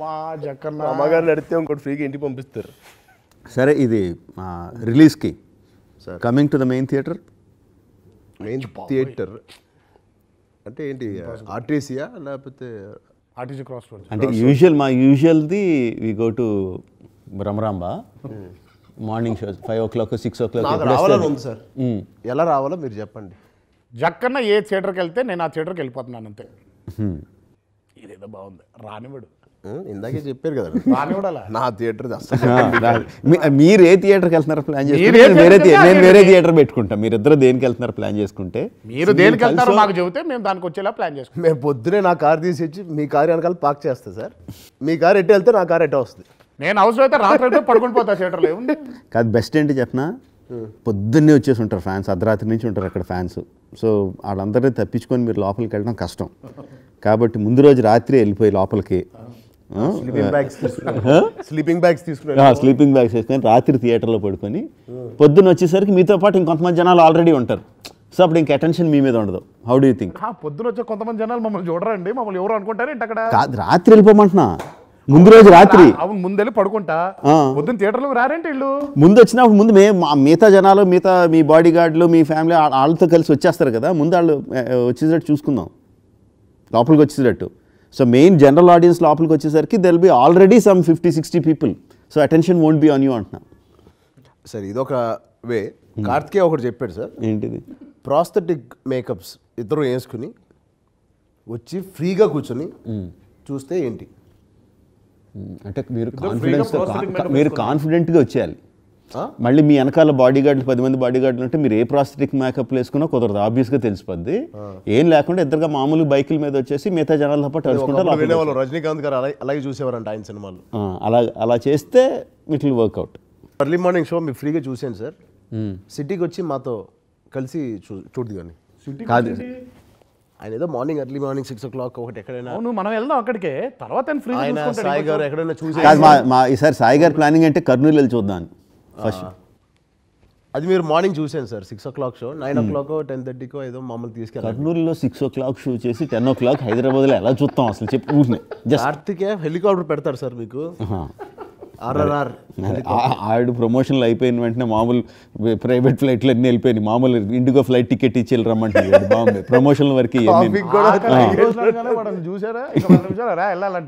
అమ్మా జక్కన్న అమ్మగారిని అడిగితే ఇంకోటి ఫ్రీగా ఇంటికి పంపిస్తారు సరే ఇది ఆ, రిలీజ్కి coming to the main theater main theater అంటే ఏంటి ఆర్టీసీయా లేకపోతే ఆర్టీసీ క్రాస్ రోడ్ అంటే యూజువల్ మా యూజువల్ది we go to Bhramaramba morning show five o'clock six o'clock నాకు రావాలని ఉంది సార్ ఎలా రావాలో మీరు చెప్పండి జక్కన్న ఏ థియేటర్కి వెళ్తే నేను ఆ థియేటర్కి వెళ్ళిపోతున్నాను అంతే ఇదేదో బాగుంది రానివాడు ఉం, ఇందాకే చెప్పారు కదా రానివాడు అలా నా థియేటర్ అసలు మీరు ఏ థియేటర్కి వెళ్తున్నారు ప్లాన్ మీరు చేసుకుంటే ఏ నేను వేరే theatre థియే- నేను కి వేరే థియేటర్ పెట్టుకుంటా మీరు ఇద్దరు దేనికి వెళ్తున్నారు ప్లాన్ చేసుకుంటే మీరు దేనికి వెళ్తారో మాకు చెబితే మేము దానికి వచ్చేలా ప్లాన్ చేసుకుంటాం మేము పొద్దునే నా కార్ తీసి ఇచ్చి మీ కార్ వెనకాల పార్క్ చేస్తా సార్ మీ కార్ ఎట్టు వెళ్తే నా కార్ ఎట్ట వస్తుంది నేను అవసరం అయితే రాత్రి అయితే పడుకుని పోతా థియేటర్లో ఏముంది కాదు బెస్ట్ ఏంటి చెప్పనా పొద్దున్నే వచ్చేసి ఉంటారు ఫ్యాన్స్ అర్ధరాత్రి నుంచి ఉంటారు అక్కడ ఫ్యాన్స్ సో వాళ్ళందరినీ తప్పించుకొని మీరు లోపలికి వెళ్ళడం కష్టం కాబట్టి ముందు రోజు రాత్రి వెళ్ళిపోయి లోపలికి స్లీపింగ్ బ్యాగ్స్ తీసుకున్నాను స్లీపింగ్ బ్యాగ్స్ తీసుకున్నాను స్లీపింగ్ బ్యాగ్స్ వేసుకొని రాత్రి థియేటర్లో పడుకొని పొద్దున్న వచ్చేసరికి మీతో పాటు ఇంకొంతమంది జనాలు ఆల్రెడీ ఉంటారు సో అప్పుడు ఇంక అటెన్షన్ మీ మీద ఉండదు హౌ డూ థింక్ ఆ, పొద్దున వచ్చే కొంతమంది జనాలు మమ్మల్ని చూడరండి మమ్మల్ని ఎవరు అనుకుంటారు ఏంటి అక్కడ కాదు రాత్రి వెళ్ళిపోమంటున్నా ముందు రోజు రాత్రి అవును ముందెళ్ళి పడుకుంటా ఆ. పొద్దున్న థియేటర్లోకి రారేంటి ఇల్లు ముందు వచ్చినప్పుడు ముందు మే మా- మిగతా జనాలు మిగతా మీ బాడీ గార్డులు మీ ఫ్యామిలీ వా- వాళ్ళతో కలిసి వచ్చేస్తారు కదా ముందు వాళ్ళు ఆ, వచ్చేసేటట్టు చూసుకుందాం లోపలికి వచ్చేసేటట్టు సో మెయిన్ జనరల్ ఆడియన్స్ లోపలికి వచ్చేసరికి they'll be already some fifty sixty people so attention won't be on you అంటున్నా సరే ఇదొక వే కార్తికే ఒకటి చెప్పాడు సార్ ఏంటిది ప్రాస్థెటిక్ మేకప్స్ ఇద్దరు వేసుకుని వచ్చి ఫ్రీగా కూర్చొని చూస్తే ఏంటి అంటే మీరు freeగా కాన్ఫిడెన్స్ prosthetic makeup మీరు కాన్ఫిడెంట్గా వచ్చేయాలి ఆ? మళ్ళీ మీ వెనకాల బాడీ గార్డులు పది మంది బాడీ గార్డులు ఉంటే మీరు ఏ ప్రాస్థెటిక్ మేకప్ వేసుకున్నా కుదరదు ఆబ్వియస్గా తెలిసిపోద్ది ఏం లేకుండా ఇద్దరుగా మామూలు బైకుల మీద వచ్చేసి మిగతా జనాలతో పాటు ఒకప్పుడు కలుసుకుంటారు వినేవాళ్ళు రజనీకాంత్ గారు అలాగే అలాగే చూసేవారంట ఆయన సినిమాలు అలా అలా చేస్తే it will work out early morning show మీరు ఫ్రీగా చూసాను సార్ సిటీకి వచ్చి మాతో కలిసి చూ చూడదు కానీ కాదు ఆయన ఏదో morning early morning six o'clock ఒకటి ఎక్కడైనా అవును మనం వెళ్దాం అక్కడికే తర్వాత ఆయన ఫ్రీ ఆయన సాయి గారు ఎక్కడైనా చూసి కాదు మా మా ఈసారి సాయి గారి ప్లానింగ్ అంటే కర్నూలు వెళ్ళి చూద్దాం ఫస్ట్ అది మీరు మార్నింగ్ చూసాను sir six o'clock show nine o'clock ten థర్టీకో ఏదో మమ్మల్ని తీసుకెళ్ళారు కర్నూలులో సిక్స్ ఓ క్లాక్ షూ చేసి టెన్ ఓ క్లాక్ హైదరాబాద్లో ఎలా చూస్తాం అసలు చెప్పి ఊరినే జస్ట్ కార్తికే హెలికాప్టర్ పెడతారు సార్ మీకు ఆర్ఆర్ఆర్ ఆవిడ ప్రమోషన్లు అయిపోయిన వెంటనే మామూలు ప్రైవేట్ ఫ్లైట్లు అన్నీ వెళ్ళిపోయినాయి మామూలు ఇండిగో ఫ్లైట్ టికెట్ ఇచ్చి వెళ్ళరమ్మంటే బాగుంది ప్రమోషన్ల వరకు ఇవన్నీ వాడని చూసారా ఇక పది నిమిషాలు రా వెళ్ళాలంట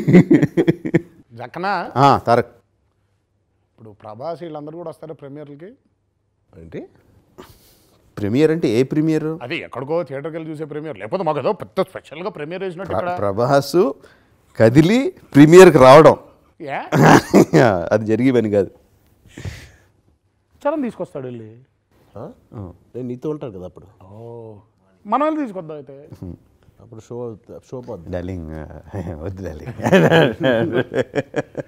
జక్కన ఆ, తారక్ ఇప్పుడు ప్రభాస్ వీళ్ళందరూ కూడా వస్తారు ప్రీమియర్లకి ఏంటి ప్రీమియర్ అంటే ఏ ప్రీమియర్ అది ఎక్కడికో థియేటర్కి వెళ్ళి చూసే ప్రీమియర్ లేకపోతే మాకు ఏదో పెద్ద స్పెషల్గా ప్రీమియర్ వేసినట్టు ఇక్కడ ప్రభాస్ కదిలి ప్రీమియర్కి రావడం ఏ అది జరిగే పని కాదు చరణ్ తీసుకొస్తాడు వెళ్ళి ఆ? నేను నీతో ఉంటాను కదా అప్పుడు ఓ మనం వెళ్ళి తీసుకొద్దాం అయితే అప్పుడు షో షో పోద్ది డార్లింగ్ వద్దు డార్లింగ్